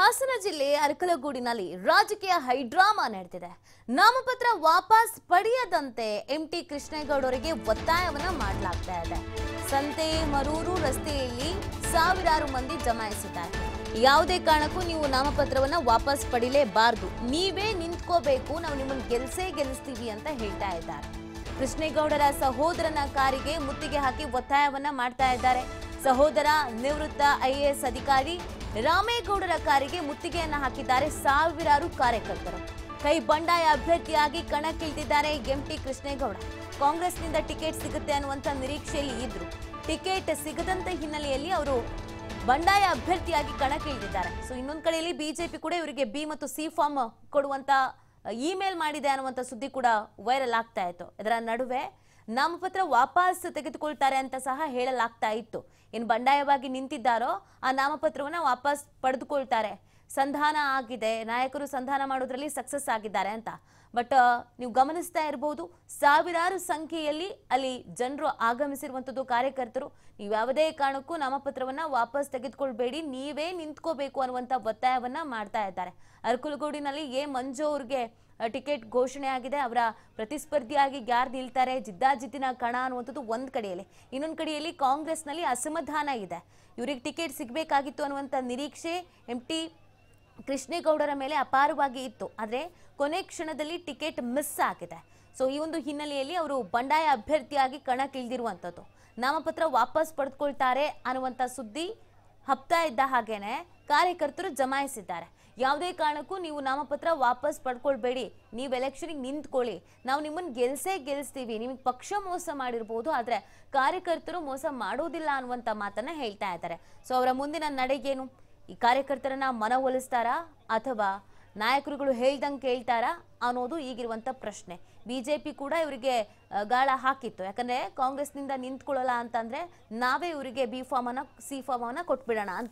ಹಾಸನ ಜಿಲ್ಲೆ ಅರಕಲಗೂಡಿನಲ್ಲಿ ರಾಜಕೀಯ ಹೈಡ್ರಾಮಾ ನಡೆದಿದೆ ನಾಮಪತ್ರ ವಾಪಸ್ ಪಡೆಯದಂತೆ ಎಂಟಿ ಕೃಷ್ಣೇಗೌಡರಿಗೆ ಒತ್ತಾಯವನ್ನ ಮಾಡಲಾಗ್ತಾ ಇದೆ ಸಂತೆ ಮರೂರು ರಸ್ತೆಯಲ್ಲಿ ಸಾವಿರಾರು ಮಂದಿ ಜಮಾಯಿಸಿದ್ದಾರೆ ಯಾವುದೇ ಕಾರಣಕ್ಕೂ ನೀವು ನಾಮಪತ್ರವನ್ನ ವಾಪಸ್ ಪಡಿಲೇಬಾರದು ನೀವೇ ನಿಂತ್ಕೋಬೇಕು ನಾವು ನಿಮ್ಮನ್ನ ಗೆಲ್ಸೇ ಗೆಲ್ಲಿಸ್ತೀವಿ ಅಂತ ಹೇಳ್ತಾ ಇದ್ದಾರೆ ಕೃಷ್ಣೇಗೌಡರ ಸಹೋದರನ ಕಾರಿಗೆ ಮುತ್ತಿಗೆ ಹಾಕಿ ಒತ್ತಾಯವನ್ನ ಮಾಡ್ತಾ ಇದ್ದಾರೆ ಸಹೋದರ ನಿವೃತ್ತ ಐಎಎಸ್ ಅಧಿಕಾರಿ ರಾಮೇಗೌಡರ ಕಾರಿಗೆ ಮುತ್ತಿಗೆಯನ್ನ ಹಾಕಿದ್ದಾರೆ ಸಾವಿರಾರು ಕಾರ್ಯಕರ್ತರು ಕೈ ಬಂಡಾಯ ಅಭ್ಯರ್ಥಿಯಾಗಿ ಕಣಕ್ಕಿಳಿದಿದ್ದಾರೆ ಎಂಟಿ ಕೃಷ್ಣೇಗೌಡ ಕಾಂಗ್ರೆಸ್ನಿಂದ ಟಿಕೆಟ್ ಸಿಗುತ್ತೆ ಅನ್ನುವಂತ ನಿರೀಕ್ಷೆಯಲ್ಲಿ ಇದ್ರು ಟಿಕೆಟ್ ಸಿಗದಂತ ಹಿನ್ನೆಲೆಯಲ್ಲಿ ಅವರು ಬಂಡಾಯ ಅಭ್ಯರ್ಥಿಯಾಗಿ ಕಣಕ್ಕಿಳಿದಿದ್ದಾರೆ ಸೊ ಇನ್ನೊಂದ್ ಕಡೆಯಲ್ಲಿ ಬಿಜೆಪಿ ಕೂಡ ಇವರಿಗೆ ಬಿ ಮತ್ತು ಸಿ ಫಾರ್ಮ್ ಕೊಡುವಂತ ಇಮೇಲ್ ಮಾಡಿದೆ ಅನ್ನುವಂಥ ಸುದ್ದಿ ಕೂಡ ವೈರಲ್ ಆಗ್ತಾ ಇತ್ತು ಇದರ ನಡುವೆ ನಾಮಪತ್ರ ವಾಪಸ್ ತೆಗೆದುಕೊಳ್ತಾರೆ ಅಂತ ಸಹ ಹೇಳಲಾಗ್ತಾ ಇತ್ತು ಏನು ಬಂಡಾಯವಾಗಿ ನಿಂತಿದ್ದಾರೋ ಆ ನಾಮಪತ್ರವನ್ನ ವಾಪಸ್ ಪಡೆದುಕೊಳ್ತಾರೆ ಸಂಧಾನ ಆಗಿದೆ ನಾಯಕರು ಸಂಧಾನ ಮಾಡೋದ್ರಲ್ಲಿ ಸಕ್ಸಸ್ ಆಗಿದ್ದಾರೆ ಅಂತ ಬಟ್ ನೀವು ಗಮನಿಸ್ತಾ ಇರಬಹುದು ಸಾವಿರಾರು ಸಂಖ್ಯೆಯಲ್ಲಿ ಅಲ್ಲಿ ಜನರು ಆಗಮಿಸಿರುವಂಥದ್ದು ಕಾರ್ಯಕರ್ತರು ನೀವು ಯಾವುದೇ ಕಾರಣಕ್ಕೂ ನಾಮಪತ್ರವನ್ನ ವಾಪಸ್ ತೆಗೆದುಕೊಳ್ಬೇಡಿ ನೀವೇ ನಿಂತ್ಕೋಬೇಕು ಅನ್ನುವಂಥ ಒತ್ತಾಯವನ್ನ ಮಾಡ್ತಾ ಇದ್ದಾರೆ ಅರಕಲಗೂಡಿನಲ್ಲಿ ಎ ಮಂಜು ಅವ್ರಿಗೆ ಟಿಕೆಟ್ ಘೋಷಣೆ ಆಗಿದೆ ಅವರ ಪ್ರತಿಸ್ಪರ್ಧಿಯಾಗಿ ಯಾರು ನಿಲ್ತಾರೆ ಜಿದ್ದಾಜಿದ್ದಿನ ಕಣ ಅನ್ನುವಂಥದ್ದು ಒಂದ್ ಕಡೆಯಲ್ಲಿ ಇನ್ನೊಂದ್ ಕಡೆಯಲ್ಲಿ ಕಾಂಗ್ರೆಸ್ನಲ್ಲಿ ಅಸಮಾಧಾನ ಇದೆ ಇವರಿಗೆ ಟಿಕೆಟ್ ಸಿಗಬೇಕಾಗಿತ್ತು ಅನ್ನುವಂಥ ನಿರೀಕ್ಷೆ ಎಂ ಟಿ ಕೃಷ್ಣೇಗೌಡರ ಮೇಲೆ ಅಪಾರವಾಗಿ ಇತ್ತು ಆದರೆ ಕೊನೆ ಕ್ಷಣದಲ್ಲಿ ಟಿಕೆಟ್ ಮಿಸ್ ಆಗಿದೆ ಸೊ ಈ ಒಂದು ಹಿನ್ನೆಲೆಯಲ್ಲಿ ಅವರು ಬಂಡಾಯ ಅಭ್ಯರ್ಥಿಯಾಗಿ ಕಣಕ್ಕಿಳಿದಿರುವಂಥದ್ದು ನಾಮಪತ್ರ ವಾಪಸ್ ಪಡೆದುಕೊಳ್ತಾರೆ ಅನ್ನುವಂಥ ಸುದ್ದಿ ಹಬ್ತಾ ಇದ್ದ ಹಾಗೇನೆ ಕಾರ್ಯಕರ್ತರು ಜಮಾಯಿಸಿದ್ದಾರೆ ಯಾವುದೇ ಕಾರಣಕ್ಕೂ ನೀವು ನಾಮಪತ್ರ ವಾಪಸ್ ಪಡ್ಕೊಳ್ಬೇಡಿ ನೀವು ಎಲೆಕ್ಷನ್ಗೆ ನಿಂತ್ಕೊಳ್ಳಿ ನಾವು ನಿಮ್ಮನ್ನ ಗೆಲ್ಸೇ ಗೆಲ್ಲಿಸ್ತೀವಿ ನಿಮಗೆ ಪಕ್ಷ ಮೋಸ ಮಾಡಿರ್ಬೋದು ಆದರೆ ಕಾರ್ಯಕರ್ತರು ಮೋಸ ಮಾಡೋದಿಲ್ಲ ಅನ್ನುವಂಥ ಮಾತನ್ನ ಹೇಳ್ತಾ ಇದ್ದಾರೆ ಸೊ ಅವರ ಮುಂದಿನ ನಡೆಗೇನು ಈ ಕಾರ್ಯಕರ್ತರನ್ನ ಮನವೊಲಿಸ್ತಾರಾ ಅಥವಾ ನಾಯಕರುಗಳು ಹೇಳ್ದಂಗೆ ಕೇಳ್ತಾರಾ ಅನ್ನೋದು ಈಗಿರುವಂತ ಪ್ರಶ್ನೆ ಬಿಜೆಪಿ ಕೂಡ ಇವರಿಗೆ ಆ, ಗಾಳ ಹಾಕಿತ್ತು ಯಾಕಂದ್ರೆ ಕಾಂಗ್ರೆಸ್ನಿಂದ ನಿಂತ್ಕೊಳ್ಳಲ್ಲ ಅಂತಂದ್ರೆ ನಾವೇ ಇವರಿಗೆ ಬಿ ಫಾರ್ಮ್ ಅನ್ನ ಸಿ ಫಾರ್ಮ್ ಅನ್ನ ಕೊಟ್ಬಿಡೋಣ ಅಂತ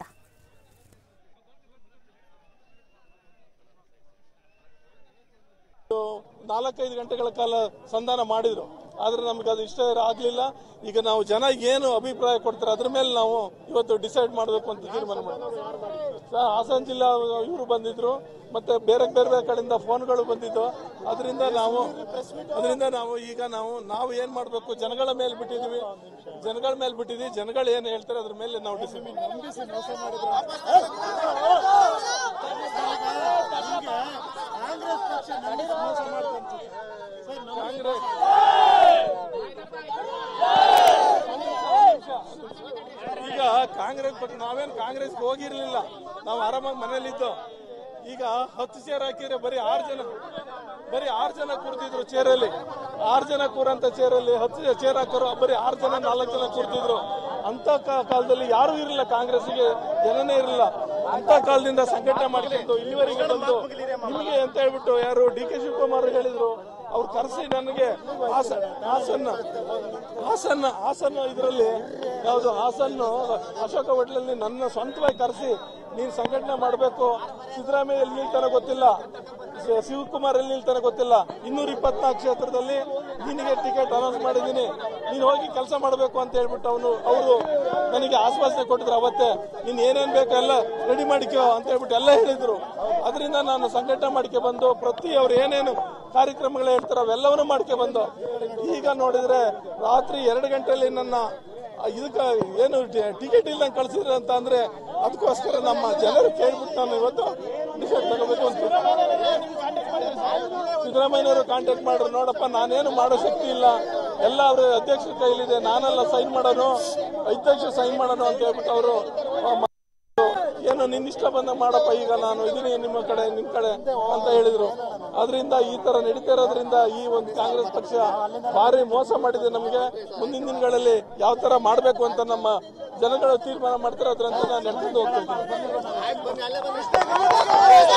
ನಾಲ್ಕೈದು ಗಂಟೆಗಳ ಕಾಲ ಸಂಧಾನ ಮಾಡಿದ್ರು ಆದ್ರೆ ನಮ್ಗೆ ಅದು ಇಷ್ಟ ಆಗ್ಲಿಲ್ಲ ಈಗ ನಾವು ಜನ ಏನು ಅಭಿಪ್ರಾಯ ಕೊಡ್ತಾರೆ ಅದ್ರ ಮೇಲೆ ನಾವು ಇವತ್ತು ಡಿಸೈಡ್ ಮಾಡಬೇಕು ಅಂತ ತೀರ್ಮಾನ ಮಾಡಿದ್ವಿ ಸರ್ ಹಾಸನ ಜಿಲ್ಲಾ ಇವರು ಬಂದಿದ್ರು ಮತ್ತೆ ಬೇರೆ ಬೇರೆ ಬೇರೆ ಕಡೆಯಿಂದ ಫೋನ್ಗಳು ಬಂದಿದ್ದು ಅದರಿಂದ ನಾವು ಅದರಿಂದ ನಾವು ಈಗ ನಾವು ನಾವು ಏನ್ ಮಾಡಬೇಕು ಜನಗಳ ಮೇಲೆ ಬಿಟ್ಟಿದೀವಿ ಜನಗಳ ಮೇಲೆ ಬಿಟ್ಟಿದೀವಿ ಜನಗಳು ಏನ್ ಹೇಳ್ತಾರೆ ಅದ್ರ ಮೇಲೆ ನಾವು ಡಿಸೈಡ್ ಕಾಂಗ್ರೆಸ್ ಪಕ್ಷ ನಂಬಿಸಿ ಮೋಸ ಮಾಡ್ತಂತೆ ಸರ್ ನಮ್ಮ ಕಾಂಗ್ರೆಸ್ ಈಗ ಕಾಂಗ್ರೆಸ್ ಬಗ್ಗೆ ನಾವೇನು ಕಾಂಗ್ರೆಸ್ಗೆ ಹೋಗಿರ್ಲಿಲ್ಲ ನಾವು ಆರಾಮಾಗಿ ಮನೇಲಿದ್ದು ಈಗ ಹತ್ತು ಚೇರ್ ಹಾಕಿದ್ರೆ ಬರೀ ಆರು ಜನ ಬರೀ ಆರು ಜನ ಕೂರ್ತಿದ್ರು ಚೇರಲ್ಲಿ ಆರು ಜನ ಕೂರಂತ ಚೇರಲ್ಲಿ ಹತ್ತು ಚೇರ್ ಹಾಕೋರು ಬರೀ ಆರು ಜನ ನಾಲ್ಕು ಜನ ಕೂರ್ತಿದ್ರು ಅಂತ ಕಾ- ಕಾಲದಲ್ಲಿ ಯಾರು ಇರಲಿಲ್ಲ ಕಾಂಗ್ರೆಸ್ಗೆ ಜನನೇ ಇರಲಿಲ್ಲ ಅಂತ ಕಾಲದಿಂದ ಸಂಘಟನೆ ಮಾಡ್ಕೊಂಡು ಇಲ್ಲಿವರೆಗೆ ಬಂದು ನಿಮಗೆ ಅಂತ ಹೇಳ್ಬಿಟ್ಟು ಯಾರು ಡಿ ಕೆ ಶಿವಕುಮಾರ್ ಹೇಳಿದ್ರು ಅವ್ರು ಕರೆಸಿ ನನಗೆ ಹಾಸನ ಹಾಸನ್ನ ಹಾಸನ್ನ ಹಾಸನ್ನ ಇದರಲ್ಲಿ ಯಾವುದು ಹಾಸನ್ನು ಅಶೋಕ ಹೋಟ್ಲಲ್ಲಿ ನನ್ನ ಸ್ವಂತವಾಗಿ ಕರೆಸಿ ನೀನು ಸಂಘಟನೆ ಮಾಡಬೇಕು ಸಿದ್ದರಾಮಯ್ಯ ಎಲ್ಲಿ ನಿಲ್ತಾನೆ ಗೊತ್ತಿಲ್ಲ ಶ- ಶಿವಕುಮಾರ್ ಎಲ್ಲಿ ನಿಲ್ತಾನೆ ಗೊತ್ತಿಲ್ಲ ಇನ್ನೂರ ಇಪ್ಪತ್ನಾಲ್ಕು ಕ್ಷೇತ್ರದಲ್ಲಿ ನಿನಗೆ ಟಿಕೆಟ್ ಅನೌನ್ಸ್ ಮಾಡಿದ್ದೀನಿ ನೀನು ಹೋಗಿ ಕೆಲಸ ಮಾಡಬೇಕು ಅಂತ ಹೇಳ್ಬಿಟ್ಟು ಅವನು ಅವರು ನನಗೆ ಆಶ್ವಾಸನೆ ಕೊಟ್ಟಿದ್ರು ಅವತ್ತೇ ನೀನು ಏನೇನ್ ಬೇಕು ಎಲ್ಲ ರೆಡಿ ಮಾಡಿಕೋ ಅಂತ ಹೇಳ್ಬಿಟ್ಟು ಎಲ್ಲ ಹೇಳಿದ್ರು ಅದರಿಂದ ನಾನು ಸಂಘಟನೆ ಮಾಡ್ಕೆ ಬಂದು ಪ್ರತಿ ಅವ್ರು ಏನೇನು ಕಾರ್ಯಕ್ರಮಗಳು ಹೇಳ್ತಾರೆ ಅವೆಲ್ಲವನ್ನೂ ಮಾಡ್ಕೆ ಬಂದು ಈಗ ನೋಡಿದ್ರೆ ರಾತ್ರಿ ಎರಡು ಗಂಟೆಯಲ್ಲಿ ನನ್ನ ಇದಕ್ಕೆ ಏನು ಟಿಕೆಟ್ ಇಲ್ಲಂಗೆ ಕಳ್ಸಿದ್ರೆ ಅಂತ ಅಂದ್ರೆ ಅದಕ್ಕೋಸ್ಕರ ನಮ್ಮ ಜನರು ಕೇಳ್ಬಿಟ್ಟು ನಾನು ಇವತ್ತು ಡಿಸೈಡ್ ತಗೋಬೇಕು ಅಂತ ಸಿದ್ದರಾಮಯ್ಯನವರು ಕಾಂಟ್ಯಾಕ್ಟ್ ಮಾಡ್ರು ನೋಡಪ್ಪ ನಾನೇನು ಮಾಡೋ ಶಕ್ತಿ ಇಲ್ಲ ಎಲ್ಲ ಅವ್ರ ಅಧ್ಯಕ್ಷರ ಕೈಲಿದೆ ನಾನೆಲ್ಲ ಸೈನ್ ಮಾಡೋನು ಅಧ್ಯಕ್ಷ ಸೈನ್ ಮಾಡೋನು ಅಂತ ಹೇಳ್ಬಿಟ್ಟು ಅವರು ಏನು ನಿನ್ನ ಇಷ್ಟ ಬಂದ ಮಾಡಪ್ಪ ಈಗ ನಾನು ಇದೀನಿ ನಿಮ್ಮ ಕಡೆ ನಿಮ್ ಕಡೆ ಅಂತ ಹೇಳಿದ್ರು ಅದರಿಂದ ಈ ತರ ನಡೀತಾ ಇರೋದ್ರಿಂದ ಈ ಒಂದು ಕಾಂಗ್ರೆಸ್ ಪಕ್ಷ ಭಾರಿ ಮೋಸ ಮಾಡಿದೆ ನಮಗೆ ಮುಂದಿನ ದಿನಗಳಲ್ಲಿ ಯಾವ ತರ ಮಾಡಬೇಕು ಅಂತ ನಮ್ಮ ಜನಗಳು ತೀರ್ಮಾನ ಮಾಡ್ತಾರೆ ಅದರಂತೆ ನಾನು ನಡ್ಕೊಂಡು ಹೋಗ್ತಾ ಇದ್ದೀನಿ